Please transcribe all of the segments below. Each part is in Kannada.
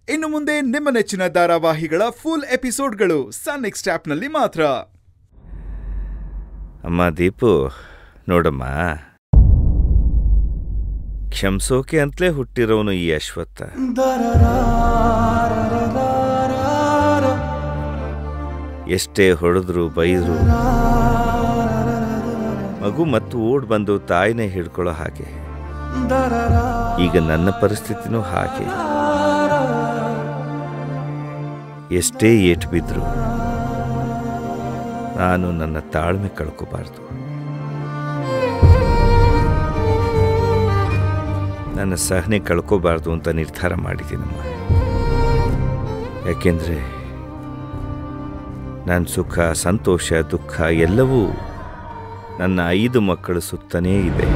ಇನ್ನು ಮುಂದೆ ನಿಮ್ಮ ನೆಚ್ಚಿನ ಧಾರಾವಾಹಿಗಳ ಫುಲ್ ಎಪಿಸೋಡ್ಗಳು ಸನ್ ನೆಕ್ಸ್ಟ್ ಆಪ್ನಲ್ಲಿ ಮಾತ್ರ ಅಮ್ಮ ದೀಪು ನೋಡಮ್ಮ ಕ್ಷಮಿಸೋಕೆ ಅಂತಲೇ ಹುಟ್ಟಿರೋನು ಈ ಅಶ್ವತ್ಥ ಎಷ್ಟೇ ಹೊಡೆದ್ರು ಬೈದ್ರು ಮಗು ಮತ್ತು ಓಡ್ ಬಂದು ತಾಯಿನೇ ಹಿಡ್ಕೊಳ್ಳೋ ಹಾಗೆ ಈಗ ನನ್ನ ಪರಿಸ್ಥಿತಿನೂ ಹಾಗೆ ಎಷ್ಟೇ ಏಟು ಬಿದ್ರು ನಾನು ನನ್ನ ತಾಳ್ಮೆ ಕಳ್ಕೋಬಾರ್ದು ನನ್ನ ಸಹನೆ ಕಳ್ಕೋಬಾರ್ದು ಅಂತ ನಿರ್ಧಾರ ಮಾಡಿದ್ದೀನಮ್ಮ ಯಾಕೆಂದರೆ ನನ್ನ ಸುಖ ಸಂತೋಷ ದುಃಖ ಎಲ್ಲವೂ ನನ್ನ ಐದು ಮಕ್ಕಳ ಸುತ್ತನೇ ಇದೆ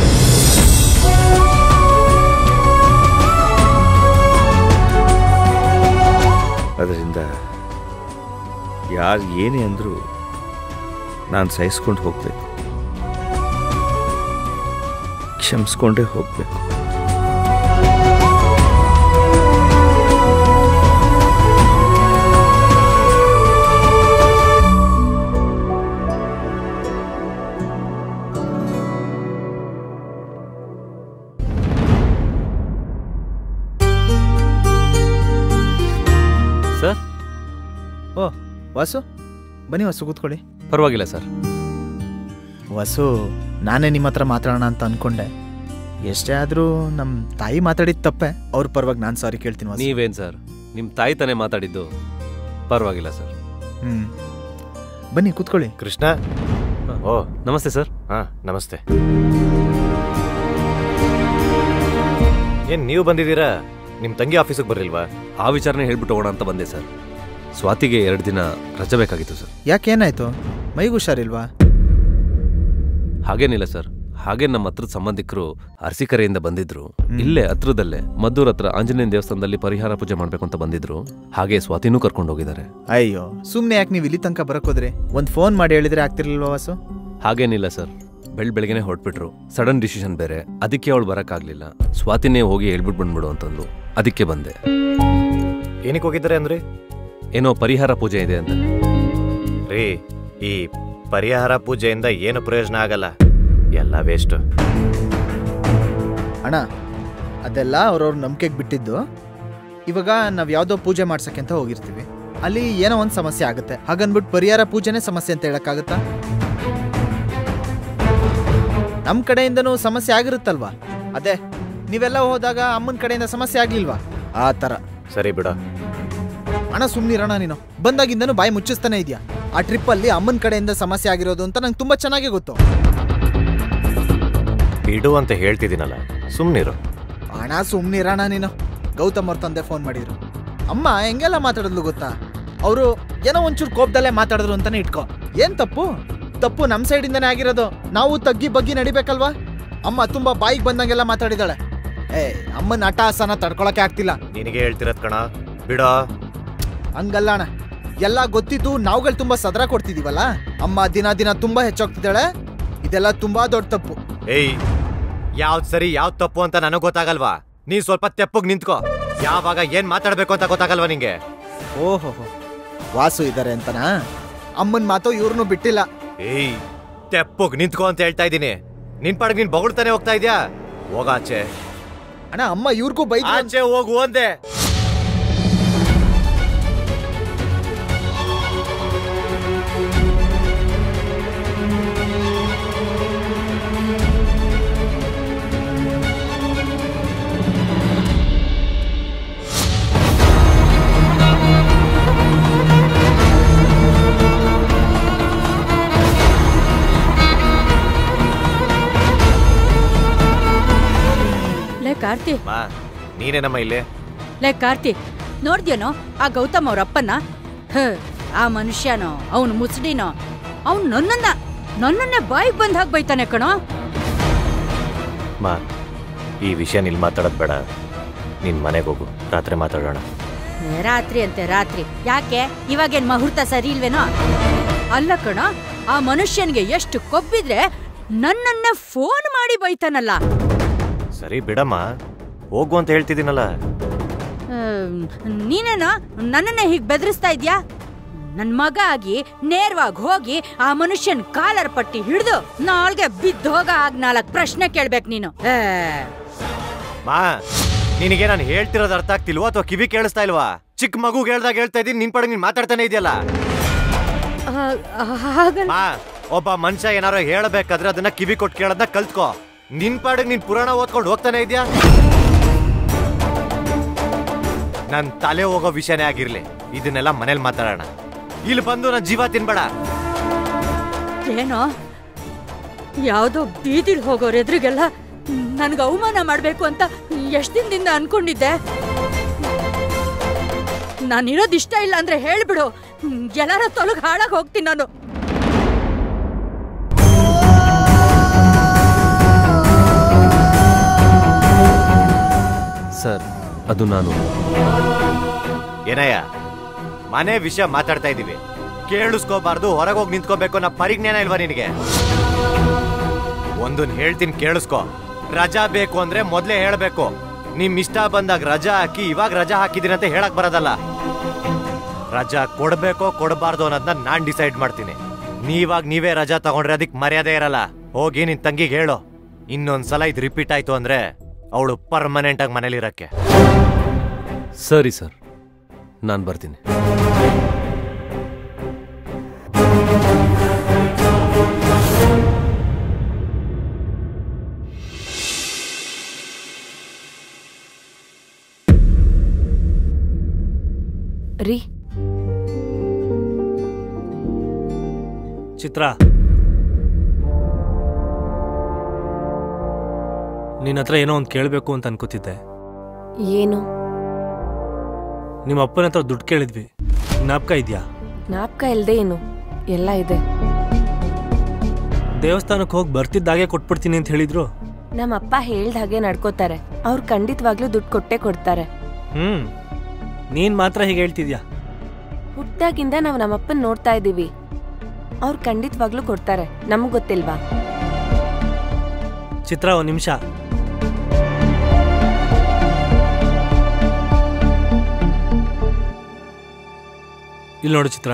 ಅದರಿಂದ ಯಾರು ಏನೇ ಅಂದರೂ ನಾನು ಸಹಿಸ್ಕೊಂಡು ಹೋಗಬೇಕು ಕ್ಷಮಿಸ್ಕೊಂಡೇ ಹೋಗಬೇಕು ಸರ್ ಓ ವಾಸು ಬನ್ನಿ ವಾಸು ಕೂತ್ಕೊಳ್ಳಿ ಪರವಾಗಿಲ್ಲ ಸರ್ ವಾಸು ನಾನೇ ನಿಮ್ಮ ಹತ್ರ ಮಾತಾಡೋಣ ಅಂತ ಅನ್ಕೊಂಡೆ ಎಷ್ಟೇ ಆದರೂ ನಮ್ಮ ತಾಯಿ ಮಾತಾಡಿದ ತಪ್ಪೆ ಅವ್ರ ಪರವಾಗಿ ನಾನು ಸಾರಿ ಕೇಳ್ತೀನಿ ವಾಸು ನೀವೇನ್ ಸರ್ ನಿಮ್ಮ ತಾಯಿ ತಾನೇ ಮಾತಾಡಿದ್ದು ಪರವಾಗಿಲ್ಲ ಸರ್ ಹ್ಞೂ ಬನ್ನಿ ಕೂತ್ಕೊಳ್ಳಿ ಕೃಷ್ಣ ಓ ನಮಸ್ತೆ ಸರ್ ಹಾ ನಮಸ್ತೆ ಏನ್ ನೀವು ಬಂದಿದ್ದೀರಾ ನಿಮ್ ತಂಗಿ ಆಫೀಸಿಗೆ ಬರ್ಲಿಲ್ವಾ ಆ ವಿಚಾರನೆ ಹೇಳ್ಬಿಟ್ಟು ಹೋಗೋಣ ಅಂತ ಬಂದೆ ಸರ್ ಸ್ವಾತಿಗೆ ಎರಡು ದಿನ ರಜೆ ಬೇಕಾಗಿತ್ತು ಸರ್ ಯಾಕೆ ಏನಾಯ್ತು ಮೈಗೆ ಹುಷಾರಿಲ್ವಾ ಹಾಗೇನಿಲ್ಲ ಸರ್ ಹಾಗೆ ನಮ್ಮ ಹತ್ರದ ಸಂಬಂಧಿಕರು ಅರಸೀಕೆರೆಯಿಂದ ಬಂದಿದ್ರು ಇಲ್ಲೇ ಹತ್ರದಲ್ಲೇ ಮದ್ದೂರ್ ಹತ್ರ ಆಂಜನೇಯ ದೇವಸ್ಥಾನದಲ್ಲಿ ಪರಿಹಾರ ಪೂಜೆ ಮಾಡ್ಬೇಕು ಅಂತ ಬಂದಿದ್ರು ಹಾಗೆ ಸ್ವಾತಿನೂ ಕರ್ಕೊಂಡು ಹೋಗಿದ್ದಾರೆ ಅಯ್ಯೋ ಸುಮ್ಮನೆ ಯಾಕೆ ನೀವು ಇಲ್ಲಿ ತನಕ ಬರಕ್ ಹೋದ್ರಿ ಒಂದು ಫೋನ್ ಮಾಡಿ ಹೇಳಿದ್ರೆ ಆಗ್ತಿರ್ಲಿಲ್ವಾ ವಾಸು ಹಾಗೇನಿಲ್ಲ ಸರ್ ಬೆಳ್ ಬೆಳಗ್ಗೆನೆ ಹೊರಟ್ಬಿಟ್ರು ಸಡನ್ ಡಿಸಿಷನ್ ಬೇರೆ ಅದಕ್ಕೆ ಅವಳು ಬರಕ್ಕಾಗ್ಲಿಲ್ಲ ಸ್ವಾತಿನೇ ಹೋಗಿ ಹೇಳ್ಬಿಟ್ಟು ಬಂದ್ಬಿಡು ಅಂತಂದ್ಲು ಅದಕ್ಕೆ ಬಂದೆ ಏನಕ್ಕೆ ಹೋಗಿದ್ದಾರೆ ಅಂದ್ರಿ ಏನೋ ಪರಿಹಾರ ಪೂಜೆ ಇದೆ ಅಂತ ರೀ ಈ ಪರಿಹಾರ ಪೂಜೆಯಿಂದ ಏನು ಪ್ರಯೋಜನ ಆಗಲ್ಲ ಎಲ್ಲ ವೇಸ್ಟ್ ಅಣ್ಣ ಅದೆಲ್ಲ ಅವ್ರವ್ರ ನಂಬಿಕೆಗೆ ಬಿಟ್ಟಿದ್ದು ಇವಾಗ ನಾವು ಯಾವುದೋ ಪೂಜೆ ಮಾಡ್ಸಕ್ಕೆ ಅಂತ ಹೋಗಿರ್ತೀವಿ ಅಲ್ಲಿ ಏನೋ ಒಂದು ಸಮಸ್ಯೆ ಆಗುತ್ತೆ ಹಾಗನ್ಬಿಟ್ಟು ಪರಿಹಾರ ಪೂಜೆನೇ ಸಮಸ್ಯೆ ಅಂತ ಹೇಳಕ್ಕಾಗತ್ತಾ ನಮ್ಮ ಕಡೆಯಿಂದನೂ ಸಮಸ್ಯೆ ಆಗಿರುತ್ತಲ್ವಾ ಅದೇ ನೀವೆಲ್ಲ ಹೋದಾಗ ಅಮ್ಮನ ಕಡೆಯಿಂದ ಸಮಸ್ಯೆ ಆಗ್ಲಿಲ್ವಾ ಆ ಥರ ಸರಿ ಬಿಡ ಅಣ್ಣ ಸುಮ್ನಿರೋಣ ನೀನು ಬಂದಾಗಿಂದನೂ ಬಾಯಿ ಮುಚ್ಚಿಸ್ತಾನೆ ಇದೆಯಾ ಆ ಟ್ರಿಪ್ಪಲ್ಲಿ ಅಮ್ಮನ ಕಡೆಯಿಂದ ಸಮಸ್ಯೆ ಆಗಿರೋದು ಅಂತ ನಂಗೆ ತುಂಬ ಚೆನ್ನಾಗೇ ಗೊತ್ತು ಬಿಡು ಅಂತ ಹೇಳ್ತಿದ್ದೀನಲ್ಲ ಸುಮ್ನಿರು ಹಣ ಸುಮ್ನಿರೋಣ ನೀನು ಗೌತಮ್ ಅವ್ರ ತಂದೆ ಫೋನ್ ಮಾಡಿದ್ರು ಅಮ್ಮ ಹೆಂಗೆಲ್ಲ ಮಾತಾಡಿದ್ಲು ಗೊತ್ತಾ ಅವರು ಏನೋ ಒಂಚೂರು ಕೋಪದಲ್ಲೇ ಮಾತಾಡಿದ್ರು ಅಂತಾನೆ ಇಟ್ಕೋ ಏನ್ ತಪ್ಪು ತಪ್ಪು ನಮ್ ಸೈಡಿಂದಾನೇ ಆಗಿರೋದು ನಾವು ತಗ್ಗಿ ಬಗ್ಗಿ ನಡಿಬೇಕಲ್ವಾ ಅಮ್ಮ ತುಂಬಾ ಬಾಯಿಗೆ ಬಂದಂಗೆಲ್ಲ ಮಾತಾಡಿದಾಳೆ ಏ ಅಮ್ಮನ ಅಟ್ಟಹಾಸನ ತಡ್ಕೊಳಕ್ಕೆ ಆಗ್ತಿಲ್ಲ ನಿನಗೆ ಹೇಳ್ತಿರತ್ ಕಣ ಬಿಡೋ ಹಂಗಲ್ಲ ಅಣ್ಣ ಎಲ್ಲ ಗೊತ್ತಿದ್ದು ನಾವುಗಳು ತುಂಬಾ ಸದರ ಕೊಡ್ತಿದೀವಲ್ಲ ಅಮ್ಮ ದಿನ ದಿನ ತುಂಬಾ ಹೆಚ್ಚಾಗ್ತಿದ್ದಾಳೆ ಇದೆಲ್ಲ ತುಂಬಾ ದೊಡ್ಡ ತಪ್ಪು ಏಯ್ ಯಾವ್ದ್ ಸರಿ ಯಾವ್ದ್ ತಪ್ಪು ಅಂತ ನನಗ್ ಗೊತ್ತಾಗಲ್ವಾ ನೀ ಸ್ವಲ್ಪ ತೆಪ್ಪಗ್ ನಿಂತ್ಕೋ ಯಾವಾಗ ಏನ್ ಮಾತಾಡ್ಬೇಕು ಅಂತ ಗೊತ್ತಾಗಲ್ವಾ ನಿಂಗೆ ಓಹೋ ವಾಸು ಇದ್ದಾರೆ ಅಂತನಾ ಅಮ್ಮನ್ ಮಾತು ಇವ್ರನ್ನು ಬಿಟ್ಟಿಲ್ಲ ಏಯ್ ತೆಪ್ಪಗ್ ನಿಂತ್ಕೋ ಅಂತ ಹೇಳ್ತಾ ಇದ್ದೀನಿ ನಿನ್ ಪಾಡಿಗೆ ನೀನ್ ಬೊಗಳ್ತಾನೆ ಹೋಗ್ತಾ ಇದ್ಯಾ ಹೋಗ ಆಚೆ ಅಣ್ಣ ಅಮ್ಮ ಇವ್ರಿಗೂ ಬೈದ್ರು ಅಂತ- ಆಚೆ ಹೋಗು ಅಂದೆ ಲೇ ಕಾರ್ತಿ ಮಾ ನೀನೇನಮ್ಮ ಇಲ್ಲಿ ಲೇ ಕಾರ್ತಿ ನೋಡ್ದ್ಯೇನೋ ಆ ಗೌತಮ್ ಅವ್ರ ಅಪ್ಪನ್ನ ಹ ಆ ಮನುಷ್ಯನೋ ಅವನು ಮುಸ್ಡಿನೋ ಅವ್ನು ನನ್ನನ್ನ ನನ್ನನ್ನೇ ಬಾಯಿಗೆ ಬಂದ್ ಹಾಕ್ ಬೈತಾನೆ ಕಣೋ ಮಾ ಈ ವಿಷಯ ನಿಲ್ ಮಾತಾಡೋದ್ ಬೇಡ ನಿನ್ ಮನೆಗೆ ಹೋಗು ರಾತ್ರಿ ಮಾತಾಡೋಣ ಏ, ರಾತ್ರಿ ಅಂತೆ ರಾತ್ರಿ ಯಾಕೆ ಇವಾಗೇನ್ ಮುಹೂರ್ತ ಸರಿ ಇಲ್ವೇನೋ ಅಲ್ಲ ಕಣ ಆ ಮನುಷ್ಯನ್ಗೆ ಎಷ್ಟು ಕೊಬ್ಬಿದ್ರೆ ನನ್ನನ್ನೇ ಫೋನ್ ಮಾಡಿ ಬೈತಾನಲ್ಲ ಸರಿ ಬಿಡಮ್ಮ ಹೋಗು ಅಂತ ಹೇಳ್ತಿದ್ದೀನಲ್ಲ ಆ, ನೀನೇನೋ ನನ್ನನ್ನೇ ಹೀಗೆ ಬೆದರಿಸ್ತಾ ಇದ್ಯಾ ನನ್ ಮಗ ಆಗಿ ನೇರವಾಗಿ ಹೋಗಿ ಆ ಮನುಷ್ಯನ್ ಕಾಲರ್ ಪಟ್ಟಿ ಹಿಡಿದು ನಾಲ್ಗೆ ಬಿದ್ದೋಗ ಆಗ್ ನಾಲ್ಕು ಪ್ರಶ್ನೆ ಕೇಳ್ಬೇಕು ನೀನು ಏ, ಮಾ ನಿನಗೆ ನಾನು ಹೇಳ್ತಿರೋದು ಅರ್ಥ ಆಗ್ತಿಲ್ವಾ ಅಥವಾ ಕಿವಿ ಕೇಳಿಸ್ತಾ ಇಲ್ವಾ ಚಿಕ್ಕ ಮಗು ಹೇಳ್ದಾಗ ಹೇಳ್ತಾ ಇದ್ದೀನಿ ನಿನ್ ಪಡೆಗೆ ನೀನ್ ಮಾತಾಡ್ತಾನೆ ಇದೆಯಲ್ಲ ಆ- ಹಾಗಲ್ಲ ಮಾ ಒಬ್ಬ ಮನುಷ್ಯ ಏನಾರೋ ಹೇಳಬೇಕಾದ್ರೆ ಅದನ್ನ ಕಿವಿ ಕೊಟ್ಟು ಕೇಳೋದನ್ನ ಕಲ್ತ್ಕೋ ನಿನ್ ಪಾಡಿಗೆ ನೀನ್ ಪುರಾಣ ಓದ್ಕೊಂಡು ಹೋಗ್ತಾನೆ ಇದೆಯಾ ನನ್ ತಲೆ ಹೋಗೋ ವಿಷಯನೇ ಆಗಿರ್ಲಿ ಇದನ್ನೆಲ್ಲ ಮನೇಲಿ ಮಾತಾಡೋಣ ಇಲ್ಲಿ ಬಂದು ನನ್ ಜೀವ ತಿನ್ಬೇಡ ಏನೋ ಯಾವ್ದೋ ಬೀದಿಲ್ ಹೋಗೋರ್ ಎದುರಿಗೆಲ್ಲ ನನ್ಗೆ ಅವಮಾನ ಮಾಡ್ಬೇಕು ಅಂತ ಎಷ್ಟ್ ದಿನದಿಂದ ಅನ್ಕೊಂಡಿದ್ದೆ ನಾನಿರೋದ್ ಇಷ್ಟ ಇಲ್ಲ ಅಂದ್ರೆ ಹೇಳ್ಬಿಡು ಎಲ್ಲಾರ ತೊಲಗ್ ಹಾಳಾಗ್ ಹೋಗ್ತೀನಿ ನಾನು ಸರ್ ಅದು ನಾನು ಏನಯ್ಯ ಮನೆ ವಿಷಯ ಮಾತಾಡ್ತಾ ಇದೀವಿ ಕೇಳಿಸ್ಕೋಬಾರ್ದು ಹೊರಗೆ ಹೋಗಿ ನಿಂತ್ಕೋಬೇಕು ಅನ್ನೋ ಪರಿಜ್ಞಾನ ಇಲ್ವಾ ನಿನಗೆ ಒಂದನ್ ಹೇಳ್ತೀನಿ ಕೇಳಿಸ್ಕೋ ರಜಾ ಬೇಕು ಅಂದ್ರೆ ಮೊದ್ಲೇ ಹೇಳ್ಬೇಕು ನಿಮ್ ಇಷ್ಟ ಬಂದಾಗ ರಜಾ ಹಾಕಿ ಇವಾಗ ರಜಾ ಹಾಕಿದೀನಿ ಅಂತ ಹೇಳಕ್ ಬರೋದಲ್ಲ ರಜಾ ಕೊಡ್ಬೇಕೋ ಕೊಡಬಾರ್ದು ಅನ್ನೋದನ್ನ ನಾನ್ ಡಿಸೈಡ್ ಮಾಡ್ತೀನಿ ನೀವಾಗ ನೀವೇ ರಜಾ ತಗೊಂಡ್ರೆ ಅದಕ್ಕೆ ಮರ್ಯಾದೆ ಇರಲ್ಲ ಹೋಗಿ ನಿನ್ ತಂಗಿಗೆ ಹೇಳು ಇನ್ನೊಂದ್ಸಲ ಇದು ರಿಪೀಟ್ ಆಯ್ತು ಅಂದ್ರೆ ಅವಳು ಪರ್ಮನೆಂಟ್ ಆಗಿ ಮನೇಲಿರಕ್ಕೆ ಸರಿ ಸರ್ ನಾನು ಬರ್ತೀನಿ ರೀ ಚಿತ್ರ ನಿನ್ನ ಹತ್ರ ಏನೋ ಒಂದು ಕೇಳಬೇಕು ಅಂತ ಅನ್ಕೋತಿದ್ದೆ ಏನು ನಿಮ್ಮ ಅಪ್ಪನ ಹತ್ರ ದುಡ್ಡು ಕೇಳಿದ್ವಿ ಜ್ಞಾಪಕ ಇದೆಯಾ ಜ್ಞಾಪಕ ಇಲ್ದೆ ಏನು ಎಲ್ಲ ಇದೆ ದೇವಸ್ಥಾನಕ್ಕೆ ಹೋಗಿ ಬರ್ತಿದ್ದಾಗೆ ಕೊಟ್ಬಿಡ್ತೀನಿ ಅಂತ ಹೇಳಿದ್ರು ನಮ್ಮ ಅಪ್ಪ ಹೇಳ್ದ ಹಾಗೆ ನಡ್ಕೋತಾರೆ ಅವ್ರು ಖಂಡಿತವಾಗ್ಲೂ ದುಡ್ಡು ಕೊಟ್ಟೆ ಕೊಡ್ತಾರೆ ಹ್ಮ್ ನೀನ್ ಮಾತ್ರ ಹೀಗೆ ಹೇಳ್ತಿದ್ಯಾ ಹುಟ್ಟಾಗಿಂದ ನಾವು ನಮ್ಮಪ್ಪನ್ ನೋಡ್ತಾ ಇದ್ದೀವಿ ಅವ್ರು ಖಂಡಿತವಾಗ್ಲೂ ಕೊಡ್ತಾರೆ ನಮಗ್ ಗೊತ್ತಿಲ್ವಾ ಚಿತ್ರ ಒಂದು ನಿಮಿಷ ಇಲ್ಲಿ ನೋಡು ಚಿತ್ರ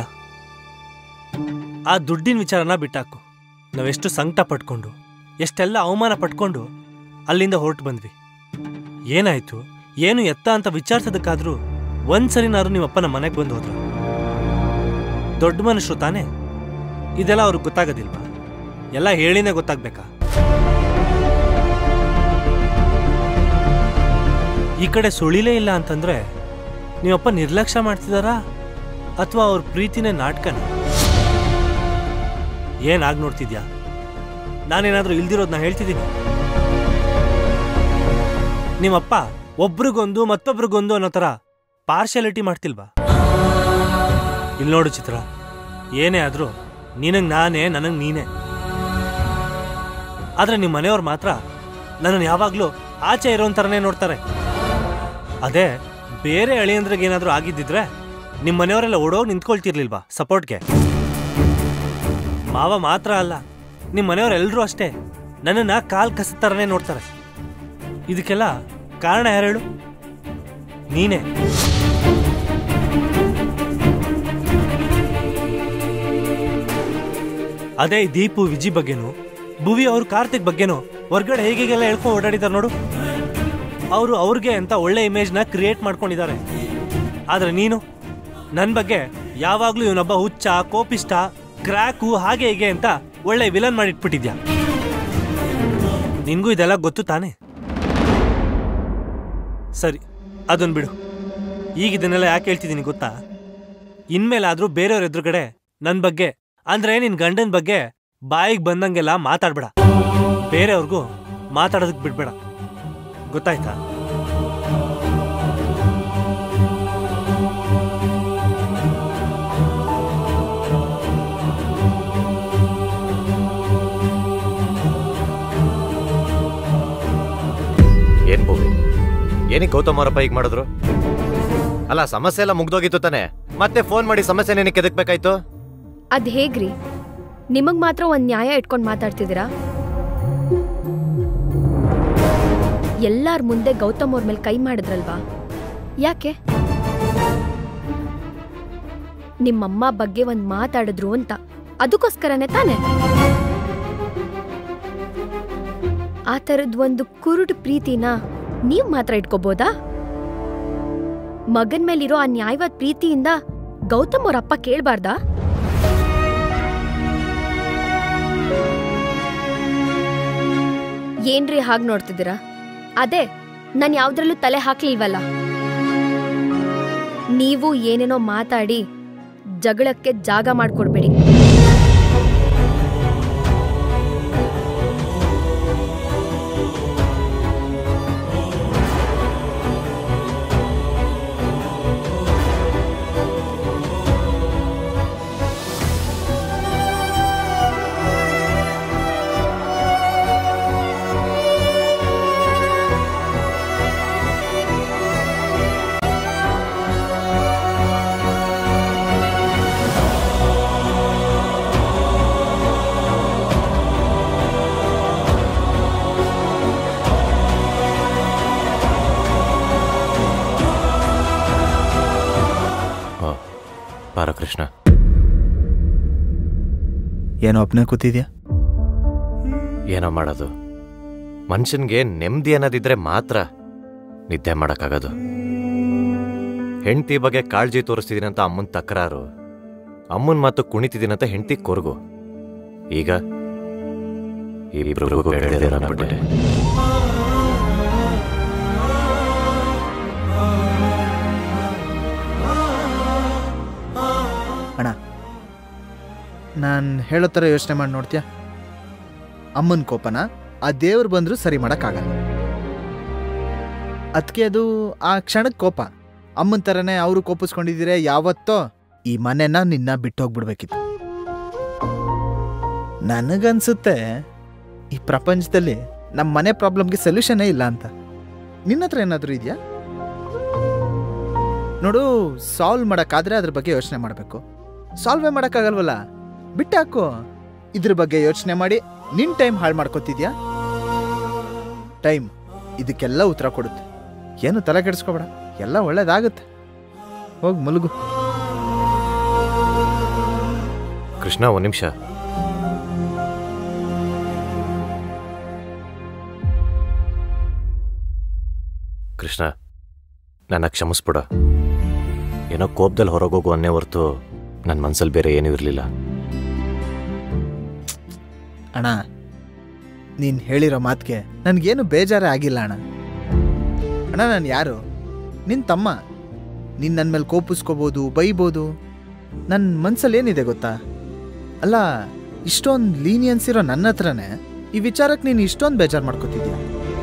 ಆ ದುಡ್ಡಿನ ವಿಚಾರನ ಬಿಟ್ಟಾಕು ನಾವೆಷ್ಟು ಸಂಕಟ ಪಟ್ಕೊಂಡು ಎಷ್ಟೆಲ್ಲ ಅವಮಾನ ಪಟ್ಕೊಂಡು ಅಲ್ಲಿಂದ ಹೊರಟು ಬಂದ್ವಿ ಏನಾಯ್ತು ಏನು ಎತ್ತ ಅಂತ ವಿಚಾರಿಸೋದಕ್ಕಾದ್ರೂ ಒಂದ್ಸರಿನಾದ್ರು ನಿಮ್ಮಪ್ಪ ನಮ್ಮ ಮನೆಗೆ ಬಂದು ಹೋದ್ರು ದೊಡ್ಡ ಮನುಷ್ಯರು ತಾನೇ ಇದೆಲ್ಲ ಅವ್ರಿಗೆ ಗೊತ್ತಾಗೋದಿಲ್ವಾ ಎಲ್ಲ ಹೇಳಿನೇ ಗೊತ್ತಾಗ್ಬೇಕಾ ಈ ಕಡೆ ಸುಳಿಲೇ ಇಲ್ಲ ಅಂತಂದ್ರೆ ನೀವಪ್ಪ ನಿರ್ಲಕ್ಷ್ಯ ಮಾಡ್ತಿದಾರಾ ಅಥವಾ ಅವ್ರ ಪ್ರೀತಿನೇ ನಾಟಕನ ಏನಾಗ್ ನೋಡ್ತಿದ್ಯಾ ನಾನೇನಾದ್ರೂ ಇಲ್ದಿರೋದ್ನ ಹೇಳ್ತಿದ್ದೀನಿ ನಿಮ್ಮಪ್ಪ ಒಬ್ರಿಗೊಂದು ಮತ್ತೊಬ್ರಿಗೊಂದು ಅನ್ನೋ ಥರ ಪಾರ್ಶಾಲಿಟಿ ಮಾಡ್ತಿಲ್ವಾ ಇಲ್ಲಿ ನೋಡು ಚಿತ್ರ ಏನೇ ಆದ್ರೂ ನಿನಗ್ ನಾನೇ ನನಗ್ ನೀನೇ ಆದ್ರೆ ನಿಮ್ಮ ಮನೆಯವ್ರು ಮಾತ್ರ ನನ್ನನ್ನು ಯಾವಾಗ್ಲೂ ಆಚೆ ಇರೋನ್ ಥರನೇ ನೋಡ್ತಾರೆ ಅದೇ ಬೇರೆ ಅಳಿಯಂದ್ರಿಗೆ ಏನಾದ್ರೂ ಆಗಿದ್ದಿದ್ರೆ ನಿಮ್ಮ ಮನೆಯವರೆಲ್ಲ ಓಡೋಗಿ ನಿಂತ್ಕೊಳ್ತಿರ್ಲಿಲ್ವಾ ಸಪೋರ್ಟ್ಗೆ ಮಾವ ಮಾತ್ರ ಅಲ್ಲ ನಿಮ್ಮ ಮನೆಯವರೆಲ್ಲರೂ ಅಷ್ಟೇ ನನ್ನನ್ನ ಕಾಲ್ ಕಸದ ಥರನೇ ನೋಡ್ತಾರೆ ಇದಕ್ಕೆಲ್ಲ ಕಾರಣ ಯಾರು ಹೇಳು ನೀನೇ ಅದೇ ಈ ದೀಪು ವಿಜಿ ಬಗ್ಗೆನು ಭುವಿ ಅವ್ರು ಕಾರ್ತಿಕ್ ಬಗ್ಗೆನು ಹೊರ್ಗಡೆ ಹೇಗೆಲ್ಲ ಹೇಳ್ಕೊಂಡು ಓಡಾಡಿದಾರೆ ನೋಡು ಅವರು ಅವ್ರಿಗೆ ಅಂತ ಒಳ್ಳೆ ಇಮೇಜ್ನ ಕ್ರಿಯೇಟ್ ಮಾಡ್ಕೊಂಡಿದ್ದಾರೆ ಆದ್ರೆ ನೀನು ನನ್ನ ಬಗ್ಗೆ ಯಾವಾಗ್ಲೂ ಇವನೊಬ್ಬ ಹುಚ್ಚ ಕೋಪಿಷ್ಟ ಕ್ರ್ಯಾಕು ಹಾಗೆ ಹೀಗೆ ಅಂತ ಒಳ್ಳೆ ವಿಲನ್ ಮಾಡಿಟ್ಬಿಟ್ಟಿದ್ಯಾ ನಿನ್ಗೂ ಇದೆಲ್ಲ ಗೊತ್ತು ತಾನೇ ಸರಿ ಅದನ್ ಬಿಡು ಈಗ ಇದನ್ನೆಲ್ಲ ಯಾಕೆ ಹೇಳ್ತಿದ್ದೀನಿ ಗೊತ್ತಾ ಇನ್ಮೇಲಾದ್ರೂ ಬೇರೆಯವ್ರ ಎದುರುಗಡೆ ನನ್ನ ಬಗ್ಗೆ ಅಂದ್ರೆ ನಿನ್ ಗಂಡನ ಬಗ್ಗೆ ಬಾಯಿಗೆ ಬಂದಂಗೆಲ್ಲ ಮಾತಾಡ್ಬೇಡ ಬೇರೆಯವ್ರಿಗೂ ಮಾತಾಡೋದಕ್ ಬಿಡ್ಬೇಡ ಗೊತ್ತಾಯ್ತಾ ಏನ್ ಭೂಮಿ ಏನಕ್ಕೆ ಗೌತಮ್ ಅವರಪ್ಪ ಈಗ ಮಾಡಿದ್ರು ಅಲ್ಲ ಸಮಸ್ಯೆ ಎಲ್ಲ ಮುಗ್ದೋಗಿತ್ತು ತಾನೆ ಮತ್ತೆ ಫೋನ್ ಮಾಡಿ ಸಮಸ್ಯೆ ಏನಕ್ಕೆ ಎದಕ್ಬೇಕಾಯ್ತು ಅದ್ ಹೇಗ್ರಿ ನಿಮಗ್ ಮಾತ್ರ ಒಂದ್ ನ್ಯಾಯ ಇಟ್ಕೊಂಡ್ ಮಾತಾಡ್ತಿದ್ದೀರಾ ಎಲ್ಲಾರ್ ಮುಂದೆ ಗೌತಮ್ ಅವ್ರ ಮೇಲೆ ಕೈ ಮಾಡಿದ್ರಲ್ವಾ ಯಾಕೆ ನಿಮ್ಮಮ್ಮ ಬಗ್ಗೆ ಒಂದ್ ಮಾತಾಡಿದ್ರು ಅಂತ ಅದಕ್ಕೋಸ್ಕರನೇ ತಾನೆ ಆ ಥರದ್ ಒಂದು ಕುರುಡು ಪ್ರೀತಿನ ನೀವ್ ಮಾತ್ರ ಇಟ್ಕೋಬೋದಾ ಮಗನ್ ಮೇಲಿರೋ ಆ ನ್ಯಾಯವಾದ ಪ್ರೀತಿಯಿಂದ ಗೌತಮ್ ಅವ್ರ ಅಪ್ಪ ಕೇಳ್ಬಾರ್ದಾ ಏನ್ರಿ ಹಾಗ್ ನೋಡ್ತಿದ್ದೀರಾ ಅದೇ ನಾನ್ ಯಾವ್ದ್ರಲ್ಲೂ ತಲೆ ಹಾಕ್ಲಿಲ್ವಲ್ಲ ನೀವು ಏನೇನೋ ಮಾತಾಡಿ ಜಗಳಕ್ಕೆ ಜಾಗ ಮಾಡ್ಕೊಡ್ಬೇಡಿ ಬಾರ ಕೃಷ್ಣ ಏನೋ ಒಪ್ನೆ ಕೂತಿದ್ಯಾ ಏನೋ ಮಾಡೋದು ಮನುಷ್ಯನ್ಗೆ ನೆಮ್ಮದಿ ಅನ್ನೋದಿದ್ರೆ ಮಾತ್ರ ನಿದ್ದೆ ಮಾಡೋಕ್ಕಾಗೋದು ಹೆಂಡತಿ ಬಗ್ಗೆ ಕಾಳಜಿ ತೋರಿಸ್ತಿದ್ದೀನಿ ಅಂತ ಅಮ್ಮನ ತಕರಾರು ಅಮ್ಮನ ಮಾತು ಕುಣಿತಿದ್ದೀನಂತ ಹೆಂಡತಿ ಕೊರಗು ಈಗ ಇಬ್ರಿಗೂ ಬೆಳೆದಿರೋನಾಗ್ಬಿಟ್ಟೆ ಅಣ್ಣ ನಾನು ಹೇಳೋ ಥರ ಯೋಚನೆ ಮಾಡಿ ನೋಡ್ತೀಯಾ ಅಮ್ಮನ ಕೋಪನ ಆ ದೇವ್ರು ಬಂದರೂ ಸರಿ ಮಾಡೋಕ್ಕಾಗಲ್ಲ ಅದಕ್ಕೆ ಅದು ಆ ಕ್ಷಣದ ಕೋಪ ಅಮ್ಮನ ಥರನೇ ಅವರು ಕೋಪಿಸ್ಕೊಂಡಿದ್ದೀರೆ ಯಾವತ್ತೋ ಈ ಮನೆನ ನಿನ್ನ ಬಿಟ್ಟು ಹೋಗ್ಬಿಡ್ಬೇಕಿತ್ತು ನನಗನ್ಸುತ್ತೆ ಈ ಪ್ರಪಂಚದಲ್ಲಿ ನಮ್ಮ ಮನೆ ಪ್ರಾಬ್ಲಮ್ಗೆ ಸೊಲ್ಯೂಷನ್ನೇ ಇಲ್ಲ ಅಂತ ನಿನ್ನ ಹತ್ರ ಏನಾದರೂ ಇದೆಯಾ ನೋಡು ಸಾಲ್ವ್ ಮಾಡೋಕ್ಕಾದ್ರೆ ಅದ್ರ ಬಗ್ಗೆ ಯೋಚನೆ ಮಾಡಬೇಕು ಸಾಲ್ವೇ ಮಾಡೋಕ್ಕಾಗಲ್ವಲ್ಲ ಬಿಟ್ಟು ಹಾಕು ಇದ್ರ ಬಗ್ಗೆ ಯೋಚನೆ ಮಾಡಿ ನಿನ್ ಟೈಮ್ ಹಾಳು ಮಾಡ್ಕೋತಿದ್ಯಾ ಟೈಮ್ ಇದಕ್ಕೆಲ್ಲ ಉತ್ತರ ಕೊಡುತ್ತೆ ಏನು ತಲೆ ಕೆಡಿಸ್ಕೋಬೇಡ ಎಲ್ಲ ಒಳ್ಳೇದಾಗುತ್ತೆ ಹೋಗಿ ಮಲಗು ಕೃಷ್ಣ ಒಂದು ನಿಮಿಷ ಕೃಷ್ಣ ನನ್ನ ಕ್ಷಮಿಸ್ಬಿಡ ಏನೋ ಕೋಪದಲ್ಲಿ ಹೊರಗೋಗು ಅನ್ನೇ ಹೊರ್ತು ನನ್ನ ಮನ್ಸಲ್ಲಿ ಬೇರೆ ಏನೂ ಇರಲಿಲ್ಲ ಅಣ್ಣ ನೀನು ಹೇಳಿರೋ ಮಾತಿಗೆ ನನಗೇನು ಬೇಜಾರೇ ಆಗಿಲ್ಲ ಅಣ್ಣ ಅಣ್ಣ ನಾನು ಯಾರು ನಿನ್ನ ತಮ್ಮ ನೀನು ನನ್ನ ಮೇಲೆ ಕೋಪಿಸ್ಕೋಬೋದು ಬೈಬೋದು ನನ್ನ ಮನ್ಸಲ್ಲಿ ಏನಿದೆ ಗೊತ್ತಾ ಅಲ್ಲ ಇಷ್ಟೊಂದು ಲೀನಿಯನ್ಸ್ ಇರೋ ನನ್ನ ಹತ್ರನೇ ಈ ವಿಚಾರಕ್ಕೆ ನೀನು ಇಷ್ಟೊಂದು ಬೇಜಾರು ಮಾಡ್ಕೋತಿದ್ಯಾ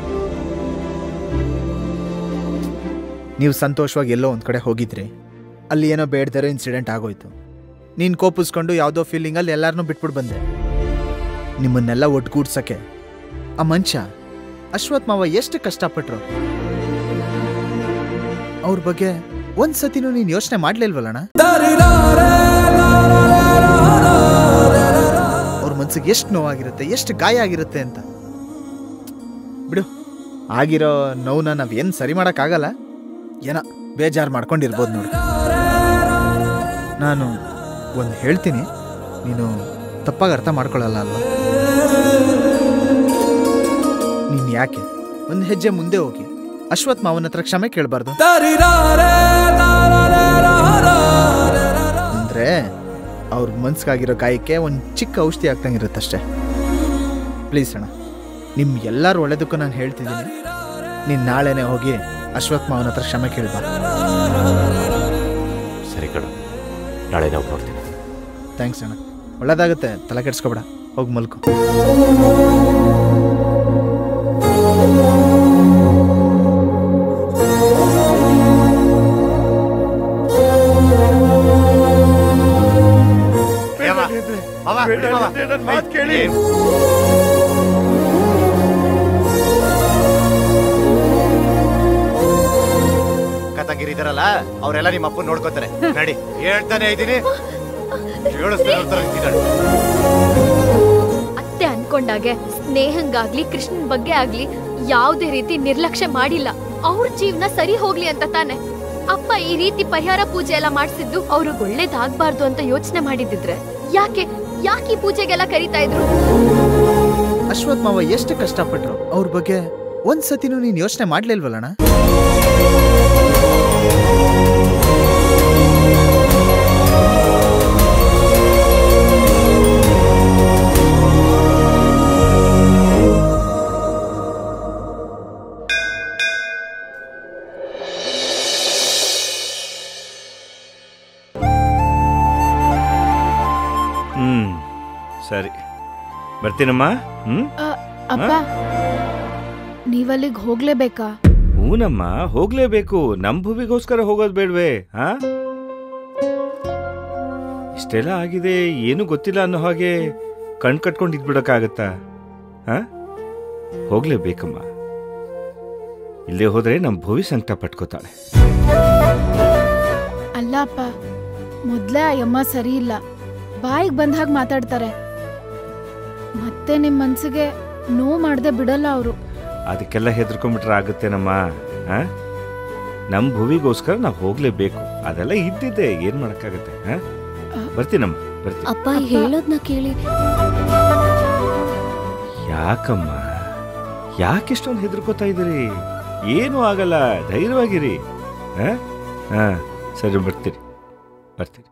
ನೀವು ಸಂತೋಷವಾಗಿ ಎಲ್ಲೋ ಒಂದು ಕಡೆ ಹೋಗಿದ್ರಿ ಅಲ್ಲಿ ಏನೋ ಬೇಡದಿರೋ ಇನ್ಸಿಡೆಂಟ್ ಆಗೋಯ್ತು ನೀನು ಕೋಪಿಸ್ಕೊಂಡು ಯಾವುದೋ ಫೀಲಿಂಗಲ್ಲಿ ಎಲ್ಲರನ್ನೂ ಬಿಟ್ಬಿಟ್ಟು ಬಂದೆ ನಿಮ್ಮನ್ನೆಲ್ಲ ಒಟ್ಟುಗೂಡ್ಸಕ್ಕೆ ಆ ಮನುಷ್ಯ ಅಶ್ವಥ್ ಮಾವ ಎಷ್ಟು ಕಷ್ಟಪಟ್ರು ಅವ್ರ ಬಗ್ಗೆ ಒಂದ್ಸತಿನೂ ನೀನು ಯೋಚನೆ ಮಾಡ್ಲಿಲ್ವಲ್ಲಣ್ಣ ಅವ್ರ ಮನ್ಸಿಗೆ ಎಷ್ಟು ನೋವಾಗಿರುತ್ತೆ ಎಷ್ಟು ಗಾಯ ಆಗಿರುತ್ತೆ ಅಂತ ಬಿಡು ಆಗಿರೋ ನೋವನ್ನ ನಾವೇನು ಸರಿ ಮಾಡೋಕ್ಕಾಗಲ್ಲ ಏನೋ ಬೇಜಾರು ಮಾಡ್ಕೊಂಡಿರ್ಬೋದು ನೋಡು ನಾನು ಒಂದು ಹೇಳ್ತೀನಿ ನೀನು ತಪ್ಪಾಗಿ ಅರ್ಥ ಮಾಡ್ಕೊಳ್ಳಲ್ಲ ಅಲ್ವಾ ನೀನು ಯಾಕೆ ಒಂದು ಹೆಜ್ಜೆ ಮುಂದೆ ಹೋಗಿ ಅಶ್ವಥ್ ಮಾವನ ಹತ್ರ ಕ್ಷಮೆ ಕೇಳಬಾರ್ದು ಅಂದ್ರೆ ಅವ್ರ ಮನ್ಸ್ಗಾಗಿರೋ ಗಾಯಕ್ಕೆ ಒಂದು ಚಿಕ್ಕ ಔಷಧಿ ಆಗ್ತಂಗಿರುತ್ತಷ್ಟೇ ಪ್ಲೀಸ್ ಅಣ್ಣ ನಿಮ್ ಎಲ್ಲರ ಒಳ್ಳೇದಕ್ಕೂ ನಾನು ಹೇಳ್ತಿದ್ದೀನಿ ನೀನು ನಾಳೆನೇ ಹೋಗಿ ಅಶ್ವಥ್ ಮಾವನ ಹತ್ರ ಕ್ಷಮೆ ಕೇಳಬಾರ್ದು ಸರಿ ಕಡು ನಾಳೆ ನಾವು ನೋಡ್ತೀನಿ ಥ್ಯಾಂಕ್ಸ್ ಅಣ್ಣ ಒಳ್ಳೇದಾಗುತ್ತೆ ತಲೆ ಕೆಡ್ಸ್ಕೊಬೇಡ ಹೋಗಿ ಮಲ್ಕೊ ಕಥಗಿರಿ ಇದಾರಲ್ಲ ಅವರೆಲ್ಲ ನಿಮ್ಮ ಅಪ್ಪನ ನೋಡ್ಕೋತಾರೆ ನಡಿ ಹೇಳ್ತಾನೆ ಇದ್ದೀನಿ ಹೇಳಿಸ್ತಾನೆ ಇರ್ತಾರೆ ನಿಂತಿದ್ದಾಳೆ. ಅತ್ತೆ ಅನ್ಕೊಂಡಾಗೆ ಸ್ನೇಹಂಗಾಗ್ಲಿ ಕೃಷ್ಣನ್ ಬಗ್ಗೆ ಆಗ್ಲಿ ಯಾವುದೇ ರೀತಿ ನಿರ್ಲಕ್ಷ್ಯ ಮಾಡಿಲ್ಲ ಅವ್ರ ಜೀವನ ಸರಿ ಹೋಗ್ಲಿ ಅಂತ ತಾನೆ ಅಪ್ಪ ಈ ರೀತಿ ಪರಿಹಾರ ಪೂಜೆ ಎಲ್ಲ ಮಾಡಿಸಿದ್ದು ಅವ್ರಿಗೆ ಒಳ್ಳೇದಾಗ್ಬಾರ್ದು ಅಂತ ಯೋಚನೆ ಮಾಡಿದಿದ್ರೆ ಯಾಕೆ ಯಾಕೆ ಈ ಪೂಜೆಗೆಲ್ಲ ಕರೀತಾ ಇದ್ರು ಅಶ್ವಥ್ ಮಾವ ಎಷ್ಟು ಕಷ್ಟಪಟ್ರು ಅವ್ರ ಬಗ್ಗೆ ಒಂದ್ಸತಿನೂ ನೀನ್ ಯೋಚನೆ ಮಾಡ್ಲಿಲ್ವಲ್ಲಣ್ಣ ಹ್ಮ್ ಸರಿ ಬರ್ತೀನಮ್ಮ ಹ್ಮ್ ಅಪ್ಪ ನೀವಲ್ಲಿಗೆ ಹೋಗ್ಲೇಬೇಕಾ ಹೂನಮ್ಮ ಹೋಗ್ಲೇಬೇಕು ನಮ್ ಭೂಮಿಗೋಸ್ಕರ ಹೋಗೋದ್ ಬೇಡ್ವೇ ಹಾ ಇಷ್ಟೆಲ್ಲ ಆಗಿದೆ ಏನು ಗೊತ್ತಿಲ್ಲ ಅನ್ನೋ ಹಾಗೆ ಕಣ್ ಕಟ್ಕೊಂಡು ಇದ್ಬಿಡಕ್ಕಾಗತ್ತಾ ಹಾ ಹೋಗ್ಲೇಬೇಕಮ್ಮ ಇಲ್ಲೇ ಹೋದ್ರೆ ನಮ್ ಭೂವಿ ಸಂಕಟ ಪಟ್ಕೋತಾಳೆ ಅಲ್ಲ ಅಪ್ಪ ಮೊದ್ಲೇ ಆ ಯಮ್ಮ ಸರಿ ಇಲ್ಲ ಬಾಯಿಗೆ ಬಂದಾಗ ಮಾತಾಡ್ತಾರೆ ಮತ್ತೆ ನಿಮ್ ಮನ್ಸಿಗೆ ನೋವು ಮಾಡ್ದೆ ಬಿಡಲ್ಲ ಅವರು ಅದಕ್ಕೆಲ್ಲ ಹೆದರ್ಕೊಂಡ್ಬಿಟ್ರೆ ಆಗುತ್ತೇನಮ್ಮ ಹಾ ನಮ್ ಭೂವಿಗೋಸ್ಕರ ನಾವು ಹೋಗ್ಲೇಬೇಕು ಅದೆಲ್ಲ ಇದ್ದಿದ್ದೆ ಏನ್ ಮಾಡಕ್ಕಾಗತ್ತೆ ಹಾ ಬರ್ತೀನಮ್ಮ ಬರ್ತೀನಿ ಅಪ್ಪ ಹೇಳೋದ್ನ ಕೇಳಿ ಯಾಕಮ್ಮ ಯಾಕೆಷ್ಟೊಂದು ಹೆದರ್ಕೋತಾ ಇದ್ದೀರಿ ಏನೂ ಆಗಲ್ಲ ಧೈರ್ಯವಾಗಿರಿ ಹಾ ಹಾ ಸರಿ ಬರ್ತೀರಿ ಬರ್ತೀರಿ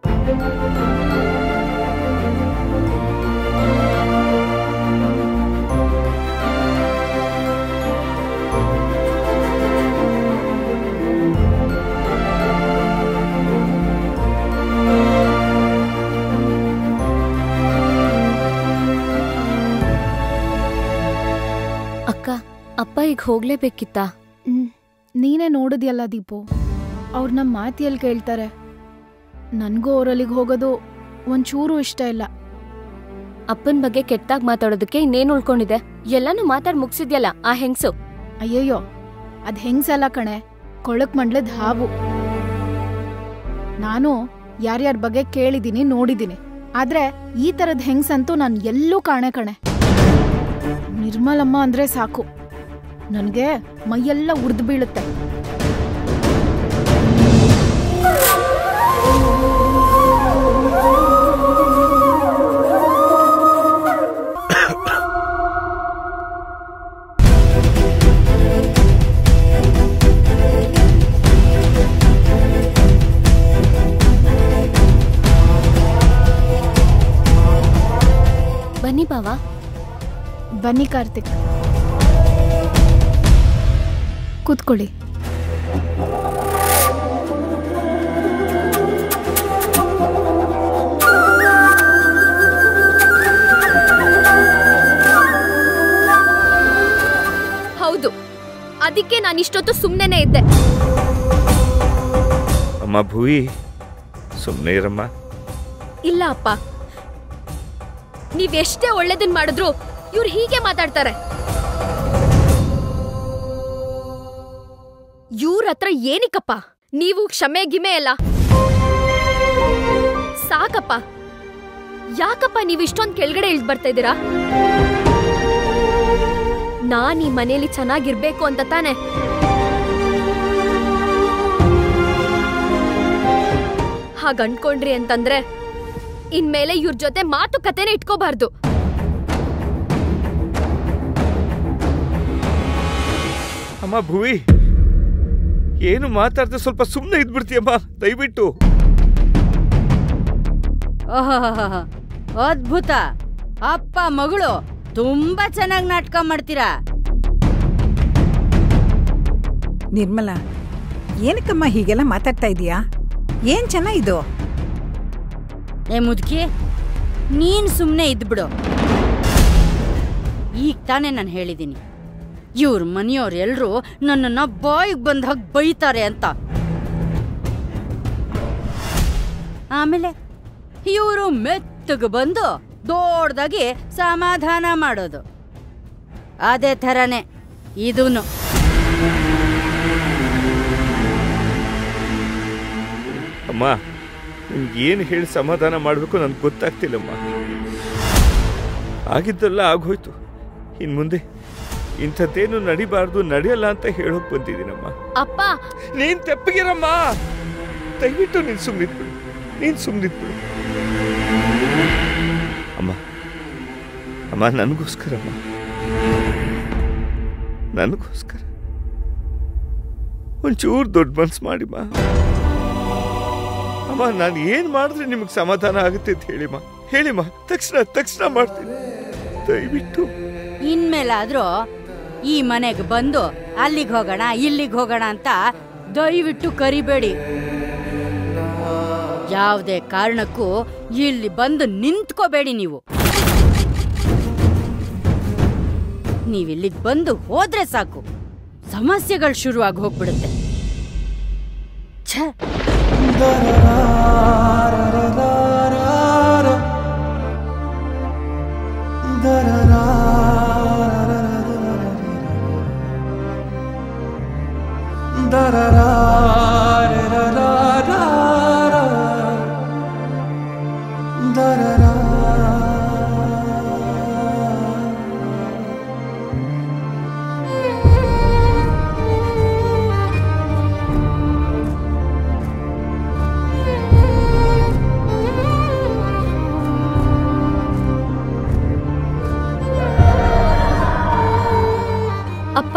ಅಕ್ಕ ಅಪ್ಪ ಈಗ ಹೋಗ್ಲೇಬೇಕಿತ್ತಾ ಹ್ಮ್ ನೀನೇ ನೋಡಿದ್ಯಲ್ಲ ದೀಪು ಅವ್ರು ನಮ್ಮ ಮಾತು ಎಲ್ಲಿ ಕೇಳ್ತಾರೆ ನನಗೂ ಅವರಲ್ಲಿಗೆ ಹೋಗೋದು ಒಂಚೂರು ಇಷ್ಟ ಇಲ್ಲ ಅಪ್ಪನ ಬಗ್ಗೆ ಕೆಟ್ಟಾಗ್ ಮಾತಾಡೋದಕ್ಕೆ ಇನ್ನೇನ್ ಉಳ್ಕೊಂಡಿದೆ ಎಲ್ಲಾನು ಮಾತಾಡ್ ಮುಗ್ಸಿದ್ಯಲ್ಲ ಆ ಹೆಂಗ್ಸು ಅಯ್ಯಯ್ಯೋ ಅದ್ ಹೆಂಗ್ಸಲ್ಲ ಕಣೆ ಕೊಳಕ್ ಮಂಡ್ಲದ್ ಹಾವು ನಾನು ಯಾರ್ಯಾರ ಬಗ್ಗೆ ಕೇಳಿದೀನಿ ನೋಡಿದೀನಿ ಆದ್ರೆ ಈ ತರದ್ ಹೆಂಗ್ಸಂತೂ ನಾನು ಎಲ್ಲೂ ಕಾಣೆ ಕಣೆ ನಿರ್ಮಲಮ್ಮ ಅಂದ್ರೆ ಸಾಕು ನನ್ಗೆ ಮೈಯೆಲ್ಲ ಉರ್ದು ಬೀಳುತ್ತೆ ಬನ್ನಿ ಬಾವಾ ಬನ್ನಿ ಕಾರ್ತಿಕ್ ಕೂತ್ಕೊಳ್ಳಿ ಹೌದು ಅದಕ್ಕೆ ನಾನು ಇಷ್ಟೊತ್ತು ಸುಮ್ಮನೆ ಇದ್ದೆ ಅಮ್ಮ ಭೂವಿ ಸುಮ್ಮನೆ ಇರಮ್ಮ ಇಲ್ಲ ಅಪ್ಪ ನೀವೆಷ್ಟೇ ಒಳ್ಳೇದನ್ ಮಾಡಿದ್ರು ಇವ್ರು ಹೀಗೆ ಮಾತಾಡ್ತಾರೆ ಇವ್ರ ಹತ್ರ ಏನಿಕಪ್ಪ ನೀವು ಕ್ಷಮೆ ಗಿಮೆ ಎಲ್ಲ ಸಾಕಪ್ಪ ಯಾಕಪ್ಪ ನೀವು ಇಷ್ಟೊಂದ್ ಕೆಳಗಡೆ ಇಳ್ದ್ ಬರ್ತಾ ಇದ್ದೀರಾ ನಾನ್ ಈ ಮನೇಲಿ ಚೆನ್ನಾಗಿರ್ಬೇಕು ಅಂತ ತಾನೆ ಹಾಗ ಅನ್ಕೊಂಡ್ರಿ ಅಂತಂದ್ರೆ ಇನ್ಮೇಲೆ ಇವ್ರ ಜೊತೆ ಮಾತುಕತೆನೇ ಇಟ್ಕೋಬಾರ್ದು ಅಮ್ಮ ಭೂವಿ ಏನು ಮಾತಾಡ್ದೆ ಸ್ವಲ್ಪ ಸುಮ್ಮನೆ ಇದ್ಬಿಡ್ತೀಯಮ್ಮ ದಯವಿಟ್ಟು ಓಹೋಹೋಹೋ. ಅದ್ಭುತ ಅಪ್ಪ ಮಗಳು ತುಂಬಾ ಚೆನ್ನಾಗಿ ನಾಟಕ ಮಾಡ್ತೀರಾ ನಿರ್ಮಲಾ ಏನಕ್ಕಮ್ಮ ಹೀಗೆಲ್ಲ ಮಾತಾಡ್ತಾ ಇದೀಯಾ ಏನ್ ಚೆನ್ನಾಗಿದು ಏ ಮುದುಕಿ ನೀನ್ ಸುಮ್ನೆ ಇದ್ಬಿಡು ಈಗ ತಾನೇ ನಾನು ಹೇಳಿದ್ದೀನಿ ಇವ್ರ ಮನೆಯವ್ರು ಎಲ್ರೂ ನನ್ನನ್ನ ಬಾಯಿಗೆ ಬಂದ ಹಾಗೆ ಬೈತಾರೆ ಅಂತ ಆಮೇಲೆ ಇವರು ಮೆತ್ತಗೆ ಬಂದು ದೊಡ್ಡದಾಗಿ ಸಮಾಧಾನ ಮಾಡೋದು ಅದೇ ಥರನೇ ಇದೂನು ಅಮ್ಮ ನಿಮ್ಗೆ ಏನು ಹೇಳಿ ಸಮಾಧಾನ ಮಾಡಬೇಕು ನನ್ಗೆ ಗೊತ್ತಾಗ್ತಿಲ್ಲಮ್ಮ ಆಗಿದ್ದೆಲ್ಲ ಆಗೋಯ್ತು ಇನ್ನು ಮುಂದೆ ಇಂಥದ್ದೇನು ನಡಿಬಾರ್ದು ನಡೆಯಲ್ಲ ಅಂತ ಹೇಳೋಕ್ ಬಂದಿದ್ದೀನಮ್ಮ ಅಪ್ಪ ನೀನ್ ತೆಪ್ಪಗಿರಮ್ಮ ದಯವಿಟ್ಟು ನೀನ್ ಸುಮ್ಮನಿದ್ಬಿಡು ನೀನ್ ಸುಮ್ಮನಿದ್ಬಿಡು ಅಮ್ಮ ಅಮ್ಮ ನನಗೋಸ್ಕರಮ್ಮ ನನಗೋಸ್ಕರ ಒಂಚೂರು ದೊಡ್ಡ ಮನ್ಸು ಮಾಡಿಮ್ಮ ಅಮ್ಮ ನಾನು ಏನ್ ಮಾಡಿದ್ರೆ ನಿಮಗೆ ಸಮಾಧಾನ ಆಗುತ್ತೆ ಅಂತ ಹೇಳಿಮ್ಮ ಹೇಳಿಮ್ಮ ತಕ್ಷಣ ತಕ್ಷಣ ಮಾಡ್ತೀನಿ ದಯವಿಟ್ಟು ಇನ್ಮೇಲಾದ್ರೂ ಈ ಮನೆಗೆ ಬಂದು ಅಲ್ಲಿಗೆ ಹೋಗೋಣ ಇಲ್ಲಿಗೆ ಹೋಗೋಣ ಅಂತ ದಯವಿಟ್ಟು ಕರಿಬೇಡಿ ಯಾವುದೇ ಕಾರಣಕ್ಕೂ ಇಲ್ಲಿ ಬಂದು ನಿಂತ್ಕೋಬೇಡಿ ನೀವು ನೀವಿಲ್ಲಿಗೆ ಬಂದು ಹೋದ್ರೆ ಸಾಕು ಸಮಸ್ಯೆಗಳು ಶುರುವಾಗಿ ಹೋಗ್ಬಿಡುತ್ತೆ ಛೇ ಅಪ್ಪ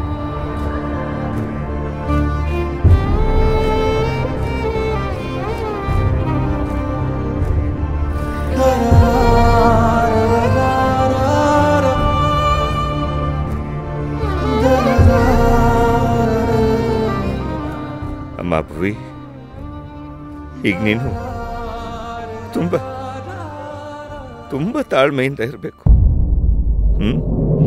ಅಮ್ಮ ಭುವಿ ಈಗ ನೀನು ತುಂಬ ತುಂಬ ತಾಳ್ಮೆಯಿಂದ ಇರಬೇಕು ಹ್ಮ್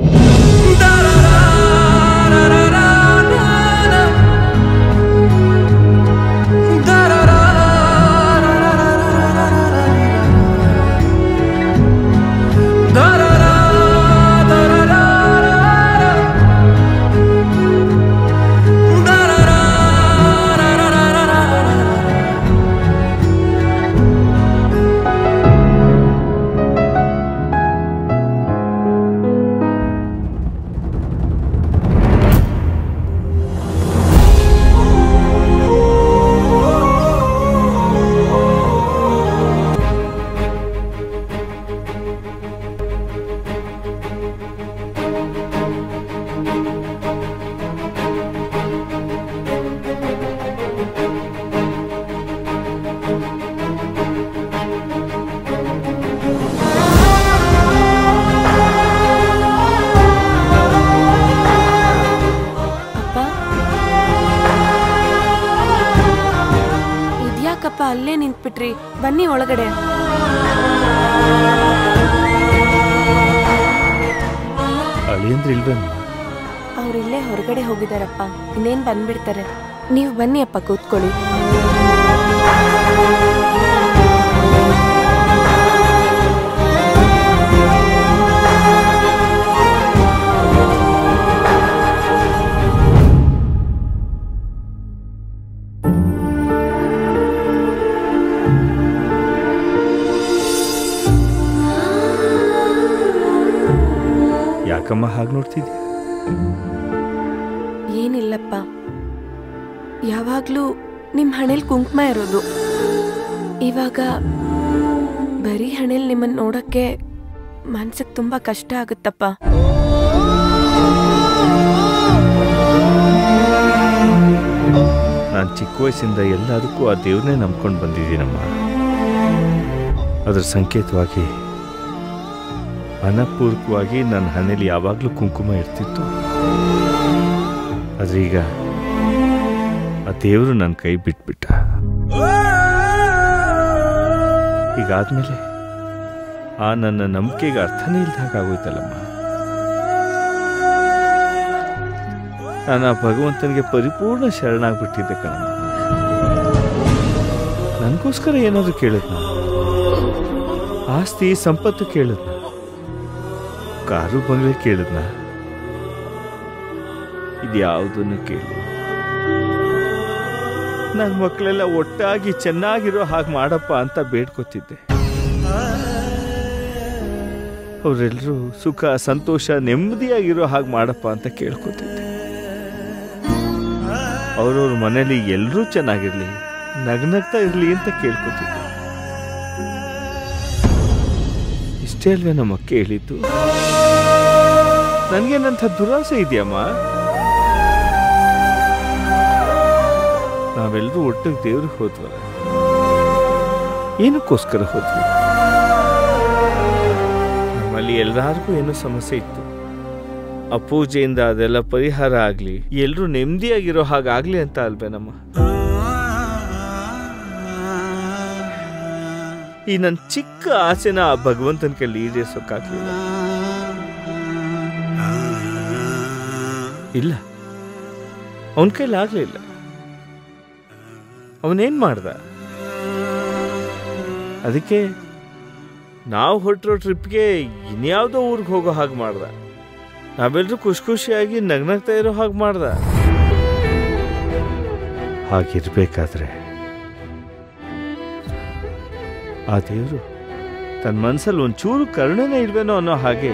ಅಪ್ಪ ಇದ್ಯಾಕಪ್ಪ ಅಲ್ಲೇ ನಿಂತ್ಬಿಟ್ರಿ ಬನ್ನಿ ಒಳಗಡೆ ಅಳಿಯಂದ್ರೆ ಇಲ್ವೇಮ್ಮ ಅವ್ರಿಲ್ಲೇ ಹೊರಗಡೆ ಹೋಗಿದಾರಪ್ಪ ಇನ್ನೇನ್ ಬಂದ್ಬಿಡ್ತಾರೆ ನೀವು ಬನ್ನಿ ಅಪ್ಪ ಕೂತ್ಕೊಳ್ಳಿ ಯಾಕಮ್ಮ ಹಾಗೆ ನೋಡ್ತಿದ್ಯಾ ಏನಿಲ್ಲಪ್ಪ ಯಾವಾಗ್ಲೂ ನಿಮ್ ಹಣೆಲ್ ಕುಂಕುಮ ಇರೋದು ಇವಾಗ ಬರೀ ಹಣೆಲ್ ನಿಮ್ಮನ್ನ ನೋಡಕ್ಕೆ ಮನ್ಸಿಗೆ ತುಂಬಾ ಕಷ್ಟ ಆಗುತ್ತಪ್ಪ ನಾನು ಚಿಕ್ಕ ವಯಸ್ಸಿಂದ ಎಲ್ಲದಕ್ಕೂ ಆ ದೇವ್ರನ್ನೇ ನಂಬ್ಕೊಂಡು ಬಂದಿದ್ದೀನಮ್ಮ ಅದರ ಸಂಕೇತವಾಗಿ ಮನಪೂರ್ವಕವಾಗಿ ನನ್ನ ಹಣೆಯಲ್ಲಿ ಯಾವಾಗಲೂ ಕುಂಕುಮ ಇರ್ತಿತ್ತು ಆದ್ರೆ ಈಗ ಆ ದೇವರು ನನ್ನ ಕೈ ಬಿಟ್ಬಿಟ್ಟ ಹೀಗಾದ್ಮೇಲೆ ಆ ನನ್ನ ನಂಬಿಕೆಗೆ ಅರ್ಥನೇ ಇಲ್ದಾಗ ಆಗೋಯ್ತಲ್ಲಮ್ಮ ನಾನು ಆ ಭಗವಂತನಿಗೆ ಪರಿಪೂರ್ಣ ಶರಣಾಗ್ಬಿಟ್ಟಿದ್ದೆ ಕಣಮ್ಮ ನನಗೋಸ್ಕರ ಏನಾದರೂ ಕೇಳಿದ್ನ ಆಸ್ತಿ ಸಂಪತ್ತು ಕೇಳಿದ್ನ ಕಾರು ಬಂಗ್ಲೆ ಕೇಳಿದ್ನ ಇದ್ಯಾವುದನ್ನು ಕೇಳಿ ನನ್ನ ಮಕ್ಕಳೆಲ್ಲ ಒಟ್ಟಾಗಿ ಚೆನ್ನಾಗಿರೋ ಹಾಗೆ ಮಾಡಪ್ಪ ಅಂತ ಬೇಡ್ಕೊತಿದ್ದೆ ಅವರೆಲ್ಲರೂ ಸುಖ ಸಂತೋಷ ನೆಮ್ಮದಿಯಾಗಿರೋ ಹಾಗೆ ಮಾಡಪ್ಪ ಅಂತ ಕೇಳ್ಕೊತಿದ್ದೆ ಅವ್ರವ್ರ ಮನೇಲಿ ಎಲ್ಲರೂ ಚೆನ್ನಾಗಿರ್ಲಿ ನಗ್ನಗ್ತಾ ಇರ್ಲಿ ಅಂತ ಕೇಳ್ಕೊತಿದ್ದೆ ಇಷ್ಟೇ ಅಲ್ವೇ ನಮ್ಮ ಅಕ್ಕ ಹೇಳಿದ್ದು ನನಗೇನಂಥ ದುರಾಸೆ ಇದೆಯಮ್ಮ ನಾವೆಲ್ಲರೂ ಒಟ್ಟಿಗೆ ದೇವ್ರಿಗೆ ಹೋದ್ವಲ್ಲ ಏನಕ್ಕೋಸ್ಕರ ಹೋದ್ವಿ ನಮ್ಮಲ್ಲಿ ಎಲ್ಲರಿಗೂ ಏನೋ ಸಮಸ್ಯೆ ಇತ್ತು ಆ ಪೂಜೆಯಿಂದ ಅದೆಲ್ಲ ಪರಿಹಾರ ಆಗ್ಲಿ ಎಲ್ರೂ ನೆಮ್ಮದಿಯಾಗಿರೋ ಹಾಗಾಗ್ಲಿ ಅಂತ ಅಲ್ವೇನಮ್ಮ ಈ ನನ್ನ ಚಿಕ್ಕ ಆಸೆನ ಆ ಭಗವಂತನ ಕೈಲಿ ಈಡೇರ್ಸೋಕ್ಕಾಗ್ಲಿಲ್ಲ ಇಲ್ಲ ಅವನ ಕೈಲಿ ಆಗ್ಲಿಲ್ಲ ಅವನೇನ್ ಮಾಡ್ದ ಅದಕ್ಕೆ ನಾವು ಹೊರಟಿರೋ ಟ್ರಿಪ್ಗೆ ಇನ್ಯಾವುದೋ ಊರಿಗೆ ಹೋಗೋ ಹಾಗೆ ಮಾಡ್ದ ನಾವೆಲ್ಲರೂ ಖುಷಿ ಖುಷಿಯಾಗಿ ನಗ್ನಗ್ತಾ ಇರೋ ಹಾಗೆ ಮಾಡ್ದ ಹಾಗಿರ್ಬೇಕಾದ್ರೆ ಆ ದೇವರು ತನ್ನ ಮನಸ್ಸಲ್ಲಿ ಒಂಚೂರು ಕರುಣೆನೇ ಇಲ್ವೇನೋ ಅನ್ನೋ ಹಾಗೆ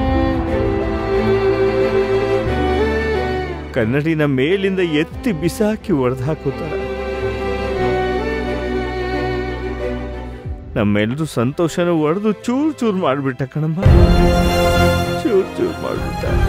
ಕನ್ನಡಿನ ಮೇಲಿಂದ ಎತ್ತಿ ಬಿಸಾಕಿ ಒಡೆದು ಹಾಕೋತಾರ ನಮ್ಮೆಲ್ಲರೂ ಸಂತೋಷನ ಒಡೆದು ಚೂರು ಚೂರು ಮಾಡಿಬಿಟ್ಟ ಕಣಮ್ಮ ಚೂರು ಚೂರು ಮಾಡಿಬಿಟ್ಟ